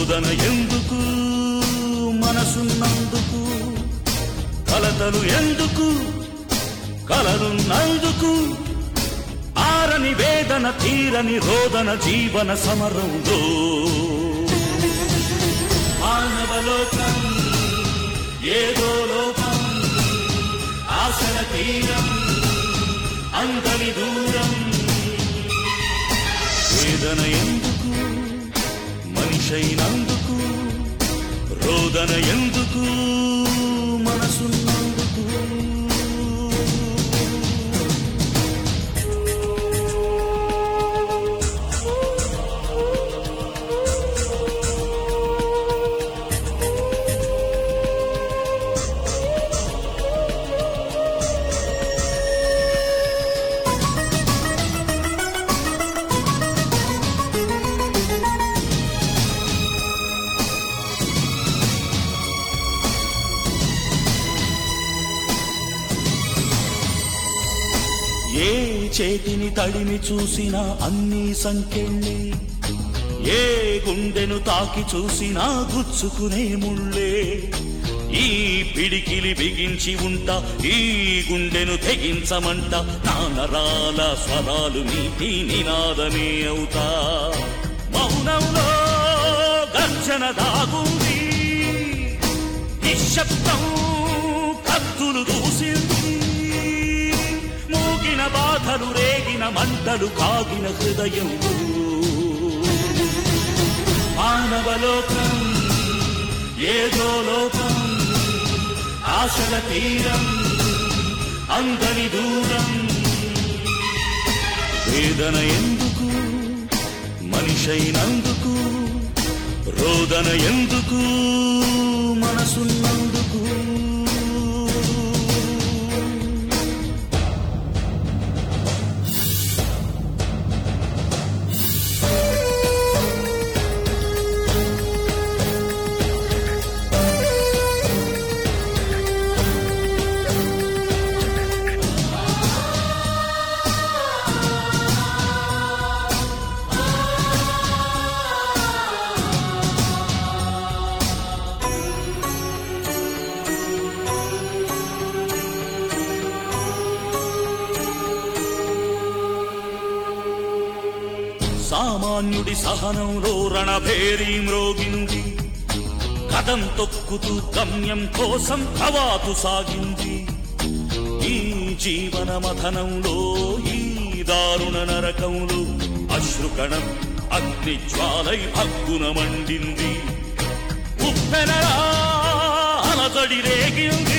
రోదన ఎందుకు మనసున్నందుకు కలతలు ఎందుకు కలలున్నందుకు ఆరని వేదన తీరని రోదన జీవన సమరంలో మానవలోకం ఏదో లోపం ఆశల తీరం అందని దూరం వేదన ఎందుకు మనిషైనందుకు రోదన ఎందుకు మనసున్నందుకు ఏ చేతిని తడిని చూసినా అన్ని సంకెళ్ళే ఏ గుండెను తాకి చూసినా గుచ్చుకునే ముళ్ళే ఈ పిడికిలి బిగించి ఉంటా ఈ గుండెను తెగించమంట నా నరాల స్వరాలు నీటి నినాదమే అవుతా మౌనంలో గర్జన దాగుంది నిశ్శబ్దం కత్తులు దూసింది మూగిన బాధలు రేగిన మంటలు కాగిన హృదయం మానవలోకం ఏదో లోకం ఆశల తీరం అందని దూరం వేదన ఎందుకు మనిషైనందుకు రోదన ఎందుకు మనసున్నందుకు సామాన్యుడి సహనంలో రణభేరీ మ్రోగింది కథం తొక్కుతూ గమ్యం కోసం కవాతు సాగింది ఈ జీవన మథనంలో ఈ దారుణ నరకంలో అశ్రుకణం అగ్ని జ్వాలై భగ్గున మండింది ఉప్పెనరా అలజడి రేగింది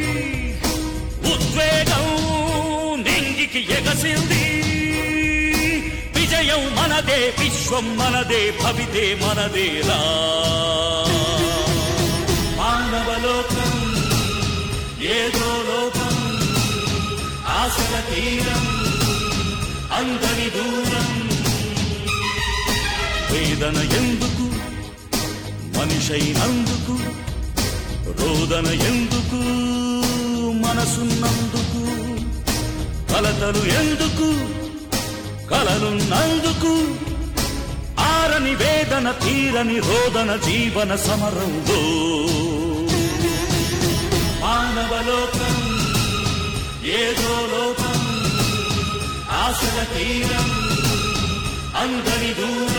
ఉద్వేగం నింగికి ఎగసింది విజయం మనదే విశ్వం మనదే భవితే మనదేలా మానవలోకం ఏదో లోకం ఆశల తీరం అందని దూరం వేదన ఎందుకు మనిషైనందుకు రోదన ఎందుకు మనసున్నందుకు కలతలు ఎందుకు కలలున్నందుకు ఆరని వేదన తీరని రోదన జీవన సమరంలో మానవలోకం ఏదో లోకం ఆశల తీరం అందని దూరం